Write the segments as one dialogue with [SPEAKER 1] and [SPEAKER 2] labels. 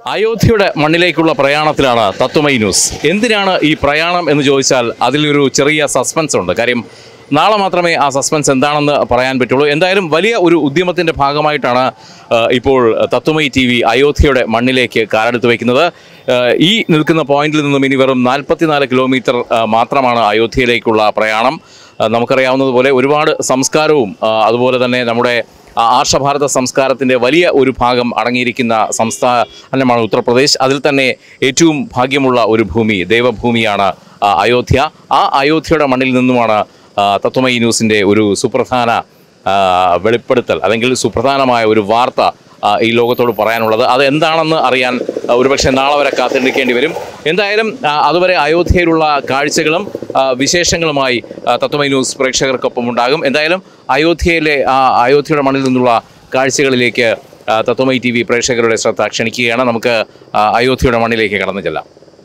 [SPEAKER 1] അയോധ്യയുടെ മണ്ണിലേക്കുള്ള പ്രയാണത്തിലാണ് തത്വമൈ news എന്തിനാണ് ഈ പ്രയാണം എന്ന് ചോദിച്ചാൽ അതിലൊരു ചെറിയ സസ്പെൻസ് ഉണ്ട് കാര്യം നാളെ മാത്രമേ ആ സസ്പെൻസ് എന്താണെന്ന് പറയാൻ പറ്റുള്ളൂ എന്തായാലും വലിയ ഒരു ഉദ്യമത്തിൻ്റെ ഭാഗമായിട്ടാണ് ആ, ഇപ്പോൾ തത്വമൈ ടി വി അയോധ്യയുടെ മണ്ണിലേക്ക് കാലെടുത്ത് വയ്ക്കുന്നത് ആ, ഈ നിൽക്കുന്ന പോയിന്റിൽ നിന്നും ഇനി വെറും നാൽപ്പത്തിനാല് കിലോമീറ്റർ ആ, മാത്രമാണ് അയോധ്യയിലേക്കുള്ള പ്രയാണം ആ, നമുക്കറിയാവുന്നതുപോലെ ഒരുപാട് സംസ്കാരവും ആ, അതുപോലെ തന്നെ നമ്മുടെ ആ ആർഷഭാരത സംസ്കാരത്തിൻ്റെ വലിയ ഒരു ഭാഗം അടങ്ങിയിരിക്കുന്ന സംസ്ഥാനമാണ് ഉത്തർപ്രദേശ് അതിൽ തന്നെ ഏറ്റവും ഭാഗ്യമുള്ള ഒരു ഭൂമി ദേവഭൂമിയാണ് ആ, അയോധ്യ ആ അയോധ്യയുടെ മണ്ണിൽ നിന്നുമാണ് ആ, തത്വമയി ന്യൂസിൻ്റെ ഒരു സുപ്രധാന ആ, വെളിപ്പെടുത്തൽ അല്ലെങ്കിൽ സുപ്രധാനമായ ഒരു വാർത്ത ആ, ഈ ലോകത്തോട് പറയാനുള്ളത് അത് എന്താണെന്ന് അറിയാൻ ആ, ഒരുപക്ഷെ നാളെ വരെ കാത്തിരിക്കേണ്ടി വരും എന്തായാലും ആ, അതുവരെ അയോധ്യയിലുള്ള കാഴ്ചകളും ആ, വിശേഷങ്ങളുമായി ആ, തത്വമൈ ന്യൂസ് പ്രേക്ഷകർക്കൊപ്പം ഉണ്ടാകും എന്തായാലും അയോധ്യയിലെ ആ അയോധ്യയുടെ മണ്ണിൽ നിന്നുള്ള കാഴ്ചകളിലേക്ക് ആ, തത്വമൈ ടി വി പ്രേക്ഷകരുടെ ശ്രദ്ധ ക്ഷണിക്കുകയാണ് നമുക്ക് ആ, അയോധ്യയുടെ മണ്ണിലേക്ക് കടന്നു ചെല്ലാം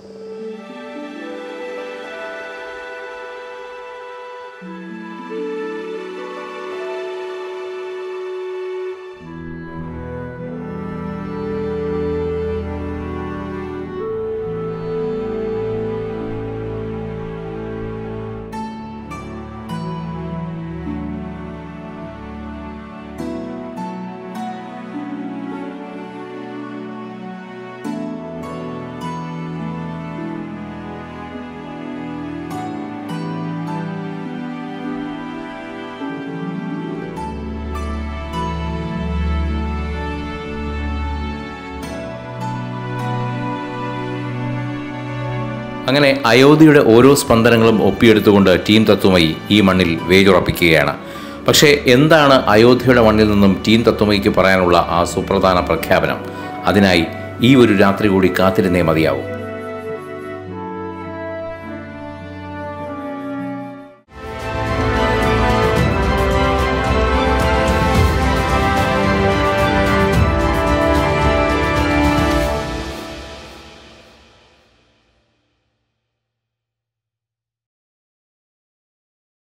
[SPEAKER 1] അങ്ങനെ അയോധ്യയുടെ ഓരോ സ്പന്ദനങ്ങളും ഒപ്പിയെടുത്തുകൊണ്ട് ടീം തത്വമയി ഈ മണ്ണിൽ വേരുറപ്പിക്കുകയാണ് പക്ഷേ എന്താണ് അയോധ്യയുടെ മണ്ണിൽ നിന്നും ടീം തത്വമയിക്ക് പറയാനുള്ള ആ സുപ്രധാന പ്രഖ്യാപനം അതിനായി ഈ ഒരു രാത്രി കൂടി കാത്തിരുന്നേ മതിയാവും